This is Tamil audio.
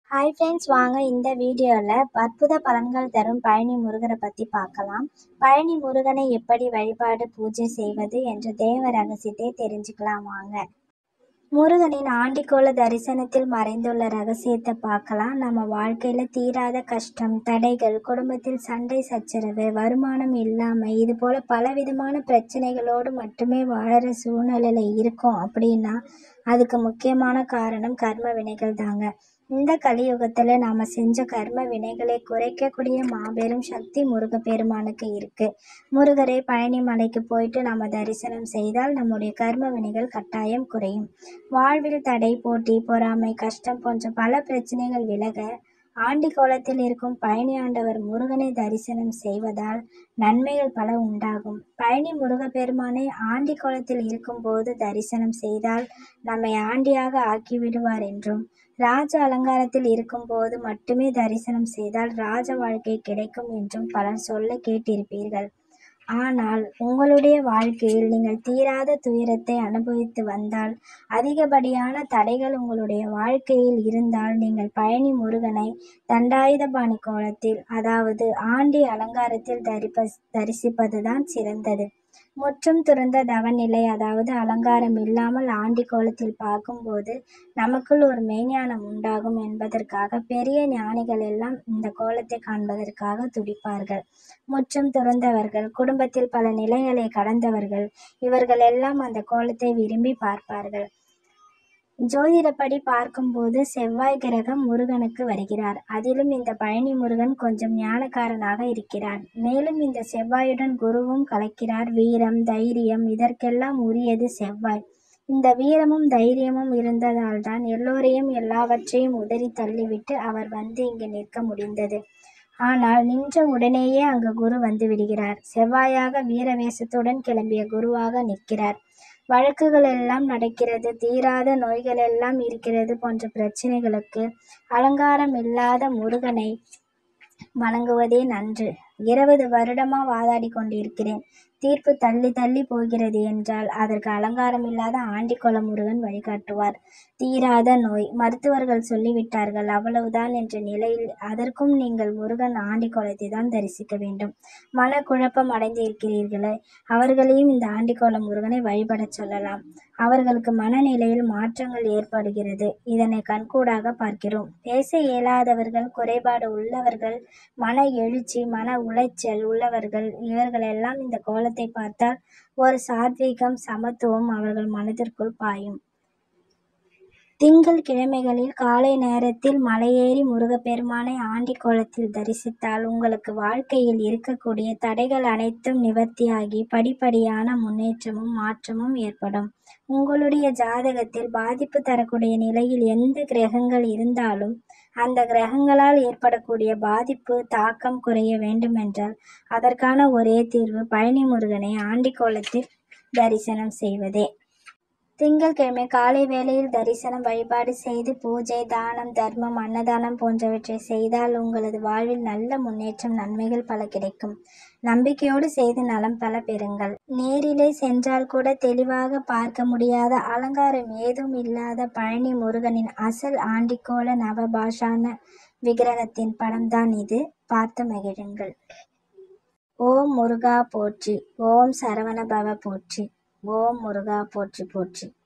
ஹாய் ஃப்ரெண்ட்ஸ் வாங்க இந்த வீடியோவில் அற்புத பலன்கள் தரும் பழனி முருகரை பற்றி பார்க்கலாம் பழனி முருகனை எப்படி வழிபாடு பூஜை செய்வது என்ற தேவ ரகசியத்தை தெரிஞ்சுக்கலாம் வாங்க முருகனின் ஆண்டிக்கோள தரிசனத்தில் மறைந்துள்ள ரகசியத்தை பார்க்கலாம் நம்ம வாழ்க்கையில் தீராத கஷ்டம் தடைகள் குடும்பத்தில் சண்டை சச்சரவு வருமானம் இல்லாமல் இது போல் பலவிதமான பிரச்சனைகளோடு மட்டுமே வாழற சூழ்நிலையில் இருக்கோம் அப்படின்னா அதுக்கு முக்கியமான காரணம் கர்ம வினைகள் தாங்க இந்த கலியுகத்தில் நாம் செஞ்ச கர்ம வினைகளை குறைக்கக்கூடிய மாபெரும் சக்தி முருகப்பெருமானுக்கு இருக்குது முருகரை பழனி மலைக்கு போயிட்டு நம்ம தரிசனம் செய்தால் நம்முடைய கர்ம வினைகள் கட்டாயம் குறையும் வாழ்வில் தடை போட்டி பொறாமை கஷ்டம் போன்ற பல பிரச்சனைகள் விலக ஆண்டி கோலத்தில் இருக்கும் பழனி ஆண்டவர் முருகனை தரிசனம் செய்வதால் நன்மைகள் பல உண்டாகும் பழனி முருகப்பெருமானை ஆண்டி கோலத்தில் இருக்கும்போது தரிசனம் செய்தால் நம்மை ஆண்டியாக ஆக்கிவிடுவார் என்றும் ராஜ அலங்காரத்தில் இருக்கும்போது மட்டுமே தரிசனம் செய்தால் ராஜ வாழ்க்கை கிடைக்கும் என்றும் பலர் சொல்ல கேட்டிருப்பீர்கள் ஆனால் உங்களுடைய வாழ்க்கையில் நீங்கள் தீராத துயரத்தை அனுபவித்து வந்தால் அதிகப்படியான தடைகள் உங்களுடைய வாழ்க்கையில் இருந்தால் நீங்கள் பழனி முருகனை தண்டாயுதபாணி கோலத்தில் அதாவது ஆண்டி அலங்காரத்தில் தரிப்ப தரிசிப்பதுதான் சிறந்தது முற்றும் துறந்த தவநிலை அதாவது அலங்காரம் இல்லாமல் ஆண்டி கோலத்தில் பார்க்கும்போது நமக்குள் ஒரு மெய்ஞானம் உண்டாகும் என்பதற்காக பெரிய ஞானிகள் எல்லாம் இந்த கோலத்தை காண்பதற்காக துடிப்பார்கள் முற்றும் துறந்தவர்கள் குடும்பத்தில் பல நிலைகளை கடந்தவர்கள் இவர்கள் எல்லாம் அந்த கோலத்தை விரும்பி பார்ப்பார்கள் ஜோதிடப்படி பார்க்கும்போது செவ்வாய் கிரகம் முருகனுக்கு வருகிறார் அதிலும் இந்த பழனி முருகன் கொஞ்சம் ஞானக்காரனாக இருக்கிறார் மேலும் இந்த செவ்வாயுடன் குருவும் கலக்கிறார் வீரம் தைரியம் இதற்கெல்லாம் உரியது செவ்வாய் இந்த வீரமும் தைரியமும் இருந்ததால் தான் எல்லோரையும் எல்லாவற்றையும் உதறி தள்ளிவிட்டு அவர் வந்து இங்கு நிற்க முடிந்தது ஆனால் நின்ற உடனேயே அங்கு குரு வந்து விடுகிறார் செவ்வாயாக வீரவேசத்துடன் கிளம்பிய குருவாக நிற்கிறார் வழக்குகள் எல்லாம் நடக்கிறது தீராத நோய்கள் எல்லாம் இருக்கிறது போன்ற பிரச்சனைகளுக்கு அலங்காரம் இல்லாத முருகனை வணங்குவதே நன்று இருபது வருடமா வாதாடி கொண்டிருக்கிறேன் தீர்ப்பு தள்ளி தள்ளி போகிறது என்றால் அதற்கு அலங்காரம் இல்லாத ஆண்டிக்குள முருகன் வழிகாட்டுவார் தீராத நோய் மருத்துவர்கள் சொல்லிவிட்டார்கள் அவ்வளவுதான் என்ற நிலையில் அதற்கும் நீங்கள் முருகன் ஆண்டிக்கோலத்தை தான் தரிசிக்க வேண்டும் மன குழப்பம் அடைந்து இருக்கிறீர்களே அவர்களையும் இந்த ஆண்டிக்கோள முருகனை வழிபடச் சொல்லலாம் அவர்களுக்கு மனநிலையில் மாற்றங்கள் ஏற்படுகிறது இதனை கண்கூடாக பார்க்கிறோம் பேச இயலாதவர்கள் குறைபாடு உள்ளவர்கள் மன எழுச்சி மன உளைச்சல் உள்ளவர்கள் இவர்களெல்லாம் இந்த கோலத்தை பார்த்தால் ஒரு சாத்வீகம் சமத்துவம் அவர்கள் மனதிற்குள் பாயும் திங்கள் கிழமைகளில் காலை நேரத்தில் மலையேறி முருகப்பெருமானை ஆண்டி கோலத்தில் தரிசித்தால் உங்களுக்கு வாழ்க்கையில் இருக்கக்கூடிய தடைகள் அனைத்தும் நிவர்த்தியாகி படிப்படியான முன்னேற்றமும் மாற்றமும் ஏற்படும் உங்களுடைய ஜாதகத்தில் பாதிப்பு தரக்கூடிய நிலையில் எந்த கிரகங்கள் இருந்தாலும் அந்த கிரகங்களால் ஏற்படக்கூடிய பாதிப்பு தாக்கம் குறைய வேண்டுமென்றால் அதற்கான ஒரே தீர்வு பழனி முருகனை ஆண்டி கோலத்தில் தரிசனம் செய்வதே திங்கட்கிழமை காலை வேளையில் தரிசனம் வழிபாடு செய்து பூஜை தானம் தர்மம் அன்னதானம் போன்றவற்றை செய்தால் உங்களது வாழ்வில் நல்ல முன்னேற்றம் நன்மைகள் பல கிடைக்கும் நம்பிக்கையோடு செய்து நலம் பல பெறுங்கள் நேரிலே சென்றால் கூட தெளிவாக பார்க்க முடியாத அலங்காரம் ஏதும் இல்லாத பழனி முருகனின் அசல் ஆண்டிக்கோள நவபாஷான விக்கிரகத்தின் படம்தான் இது பார்த்து மகிழுங்கள் ஓம் முருகா போற்றி ஓம் சரவண பவ போற்றி ஓம் முருகா போற்றி போற்றி